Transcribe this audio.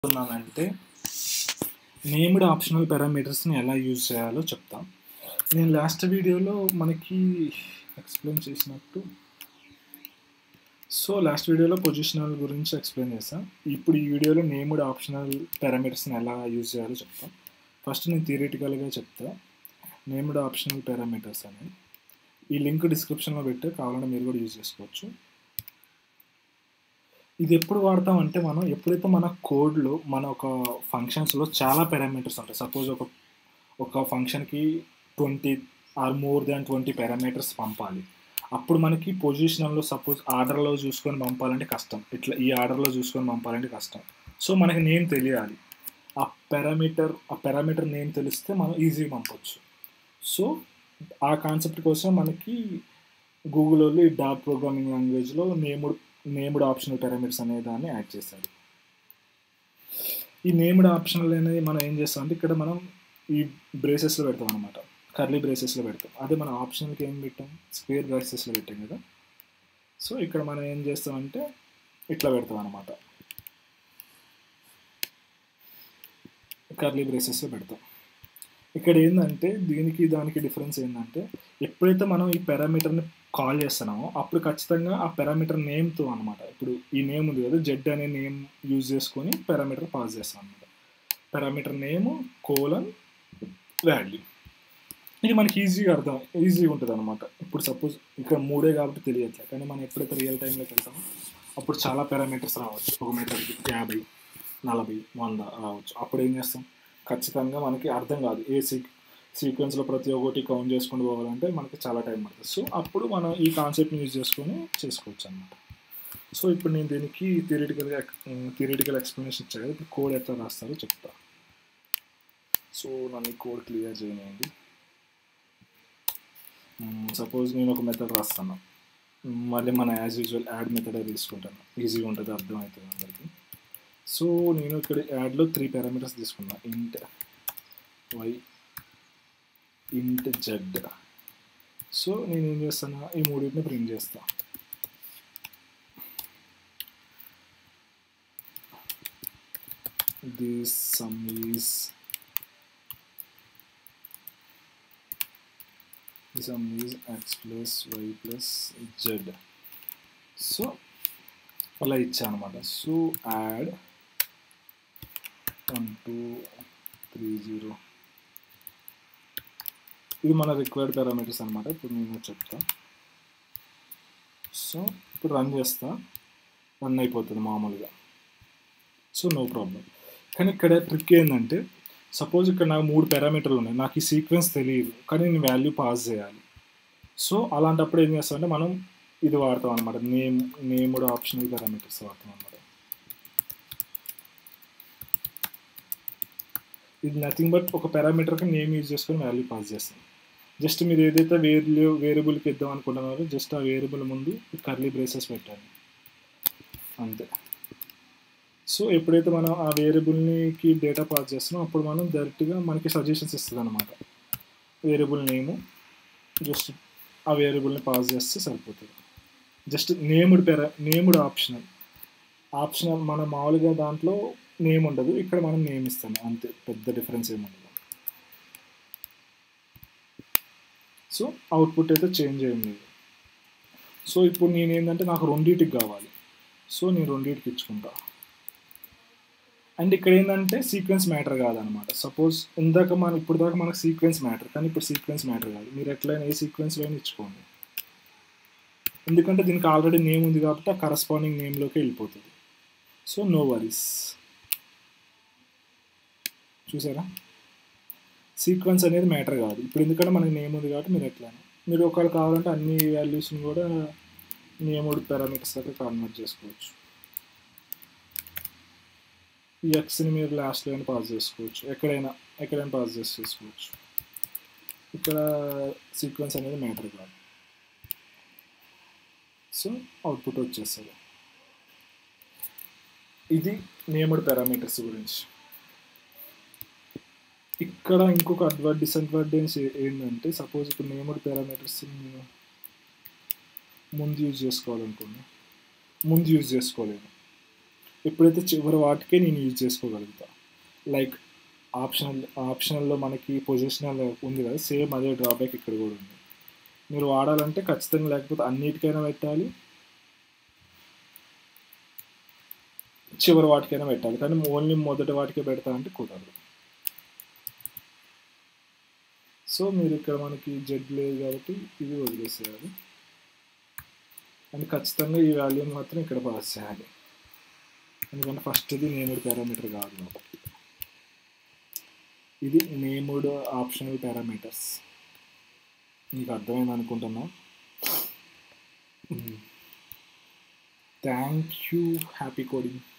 చెప్తున్నానంటే named optional పారామీటర్స్ని ఎలా use చేయాలో చెప్తాం నేను లాస్ట్ వీడియోలో మనకి ఎక్స్ప్లెయిన్ చేసినట్టు సో లాస్ట్ వీడియోలో పొజిషనల్ గురించి ఎక్స్ప్లెయిన్ చేస్తాను ఇప్పుడు ఈ వీడియోలో నేమ్డ్ ఆప్షనల్ పారామీటర్స్ని ఎలా యూజ్ చేయాలో చెప్తాం ఫస్ట్ నేను థియరిటికల్గా చెప్తా నేమ్డ్ ఆప్షనల్ పారామీటర్స్ అని ఈ లింక్ డిస్క్రిప్షన్లో పెట్టి కావాలంటే మీరు కూడా యూజ్ చేసుకోవచ్చు ఇది ఎప్పుడు వాడతాం అంటే మనం ఎప్పుడైతే మన కోడ్లో మన ఒక ఫంక్షన్స్లో చాలా పారామీటర్స్ ఉంటాయి సపోజ్ ఒక ఒక ఫంక్షన్కి twenty or more than twenty parameters పంపాలి అప్పుడు మనకి పొజిషన్లో సపోజ్ ఆర్డర్లో చూసుకొని పంపాలంటే కష్టం ఇట్లా ఈ ఆర్డర్లో చూసుకొని పంపాలంటే కష్టం సో మనకి నేమ్ తెలియాలి ఆ పారామీటర్ ఆ పారామీటర్ నేమ్ తెలిస్తే మనం ఈజీగా పంపొచ్చు సో ఆ కాన్సెప్ట్ కోసం మనకి గూగుల్ వాళ్ళు ఈ డాట్ ప్రోగ్రామింగ్ లాంగ్వేజ్లో నేమ్డ్ నేమ్డ్ ఆప్షనల్ పారామీటర్స్ అనే దాన్ని యాడ్ చేశారు ఈ నేమ్డ్ ఆప్షనల్ అనేది మనం ఏం చేస్తాం అంటే ఇక్కడ మనం ఈ బ్రేసెస్లో పెడతాం అనమాట కర్లీ బ్రేసెస్లో పెడతాం అదే మన ఆప్షనల్కి ఏం పెట్టాం స్క్వేర్ బ్రేసెస్లో పెట్టాం కదా సో ఇక్కడ మనం ఏం చేస్తామంటే ఇట్లా పెడతాం అనమాట కర్లీ బ్రేసెస్లో పెడతాం ఇక్కడ ఏంటంటే దీనికి దానికి డిఫరెన్స్ ఏంటంటే ఎప్పుడైతే మనం ఈ పారామీటర్ని కాల్ చేస్తున్నామో అప్పుడు ఖచ్చితంగా ఆ పారామీటర్ నేమ్తో అనమాట ఇప్పుడు ఈ నేమ్ ఉంది కదా జెడ్ అనే నేమ్ యూజ్ చేసుకొని పారామీటర్ పాస్ చేస్తాం అనమాట పారామీటర్ నేమ్ కోలన్ వాల్యూ ఇది మనకి ఈజీగా అర్థం ఈజీగా ఉంటుంది అనమాట ఇప్పుడు సపోజ్ ఇక్కడ మూడే కాబట్టి తెలియట్లే కానీ మనం ఎప్పుడైతే రియల్ టైంలోకి వెళ్తామో అప్పుడు చాలా పారామీటర్స్ రావచ్చు ఒక మీటర్కి యాభై నలభై వంద రావచ్చు అప్పుడు ఏం చేస్తాం ఖచ్చితంగా మనకి అర్థం కాదు ఏ సీ సీక్వెన్స్లో ప్రతి ఒక్కటి కౌంట్ చేసుకుంటూ పోవాలంటే మనకి చాలా టైం పడుతుంది సో అప్పుడు మనం ఈ కాన్సెప్ట్ని యూజ్ చేసుకొని చేసుకోవచ్చు అనమాట సో ఇప్పుడు నేను దీనికి థియరిటికల్గా థియరిటికల్ ఎక్స్ప్లెనేషన్ ఇచ్చాను కదా ఇప్పుడు కోడ్ ఎట్లా రాస్తారో చెప్తా సో నన్ను కోడ్ క్లియర్ చేయనియండి సపోజ్ నేను ఒక మెథడ్ రాస్తాను మళ్ళీ మన యాజ్ యూజువల్ యాడ్ మెథడే తీసుకుంటాను ఈజీగా ఉంటుంది అర్థమవుతుంది అందరికీ సో నేను ఇక్కడ యాడ్లో త్రీ పారామీటర్స్ తీసుకున్నా ఇంట్ వై ఇంట్ జెడ్ సో నేను ఏం చేస్తాను ఈ మూడింటిని ప్రింట్ చేస్తా this sum is sum is X plus Y plus Z so అలా ఇచ్చా అనమాట so add one two three zero ఇది మన రిక్వైర్డ్ పారామీటర్స్ అనమాట ఇప్పుడు నేను చెప్తా సో ఇప్పుడు రన్ చేస్తా రన్ అయిపోతుంది మామూలుగా సో నో ప్రాబ్లం కానీ ఇక్కడ ట్రిక్ ఏంటంటే సపోజ్ ఇక్కడ నాకు మూడు పారామీటర్లు ఉన్నాయి నాకు ఈ సీక్వెన్స్ తెలియదు కానీ నేను వాల్యూ పాస్ చేయాలి సో అలాంటప్పుడు ఏం చేస్తామంటే మనం ఇది వాడతాం అనమాట నేమ్ నేమ్డ్ ఆప్షనల్ పారామీటర్స్ వాడతాం అనమాట ఇది నథింగ్ బట్ ఒక పారామీటర్కి నేమ్ యూజ్ చేసుకొని వాల్యూ పాస్ చేస్తాం జస్ట్ మీరు ఏదైతే వేరే వేరియబుల్కి ఇద్దాం అనుకుంటున్నారో జస్ట్ ఆ వేరియబుల్ ముందు కర్లీ బ్రేసెస్ పెట్టాలి అంతే సో ఎప్పుడైతే మనం ఆ వేరియబుల్కి డేటా పాస్ చేస్తున్నామో అప్పుడు మనం డైరెక్ట్గా మనకి సజెషన్స్ ఇస్తుంది అనమాట వేరియబుల్ నేము జస్ట్ ఆ వేరియబుల్ని పాస్ చేస్తే సరిపోతుంది జస్ట్ నేమ్డ్ పెర నేమ్డ్ ఆప్షనల్ ఆప్షనల్ మన మామూలుగా దాంట్లో నేమ్ ఉండదు ఇక్కడ మనం నేమ్ ఇస్తాం అంతే పెద్ద డిఫరెన్స్ ఏమి ఉండదు సో అవుట్పుట్ అయితే చేంజ్ అయ్యింది లేదు సో ఇప్పుడు నేను ఏంటంటే నాకు రెండింటికి కావాలి సో నేను రెండింటికి ఇచ్చుకుంటా అండ్ ఇక్కడ ఏంటంటే సీక్వెన్స్ మ్యాటర్ కాదనమాట సపోజ్ ఇందాక మన ఇప్పుడు దాకా మనకు సీక్వెన్స్ మ్యాటర్ కానీ ఇప్పుడు సీక్వెన్స్ మ్యాటర్ కాదు మీరు ఎట్లయినా ఏ సీక్వెన్స్లో అయినా ఇచ్చుకోండి ఎందుకంటే దీనికి ఆల్రెడీ నేమ్ ఉంది కాబట్టి ఆ కరస్పాండింగ్ నేమ్లోకి వెళ్ళిపోతుంది సో నో వరీస్ చూసారా సీక్వెన్స్ అనేది మ్యాటర్ కాదు ఇప్పుడు ఎందుకంటే మనకి నేమ్ ఉంది కాబట్టి మీరు ఎట్లా మీరు ఒకవేళ కావాలంటే అన్ని వాల్యూస్ని కూడా నేమ్డ్ పారామీటర్స్ దగ్గర కన్వర్ట్ చేసుకోవచ్చు ఈ ఎక్స్ని మీరు లాస్ట్లో అయినా పాస్ చేసుకోవచ్చు ఎక్కడైనా ఎక్కడైనా పాస్ చేసి చేసుకోవచ్చు ఇక్కడ సీక్వెన్స్ అనేది మ్యాటర్ కాదు సో అవుట్పుట్ వచ్చేస్తుంది ఇది నేమ్డ్ పారామీటర్స్ గురించి ఇక్కడ ఇంకొక అడ్వాంట్ డిసడ్వాంటేజ్ ఏంటంటే సపోజ్ ఇప్పుడు నేమ్డ్ పారామీటర్స్ నేను ముందు యూజ్ చేసుకోవాలనుకోండి ముందు యూజ్ చేసుకోలేను ఎప్పుడైతే చివరి వాటికే నేను యూజ్ చేసుకోగలుగుతా లైక్ ఆప్షనల్ ఆప్షనల్లో మనకి పొజిషనల్ ఉంది కదా సేమ్ అదే డ్రాబ్యాక్ ఇక్కడ కూడా ఉంది మీరు వాడాలంటే ఖచ్చితంగా లేకపోతే అన్నిటికైనా పెట్టాలి చివరి వాటికైనా పెట్టాలి కానీ ఓన్లీ మొదటి వాటికే పెడతా అంటే కుదరదు సో మీరు ఇక్కడ మనకి జెడ్ లేదు కాబట్టి ఇది వదిలేసేయాలి అండ్ ఖచ్చితంగా ఈ వాల్యూని మాత్రం ఇక్కడ పాస్ చేయాలి ఎందుకంటే ఫస్ట్ది నేముడ్ పారామీటర్ కాదు కాబట్టి ఇది నేముడ్ ఆప్షనల్ పారామీటర్స్ మీకు అర్థమైంది అనుకుంటున్నా థ్యాంక్ యూ హ్యాపీ కోడింగ్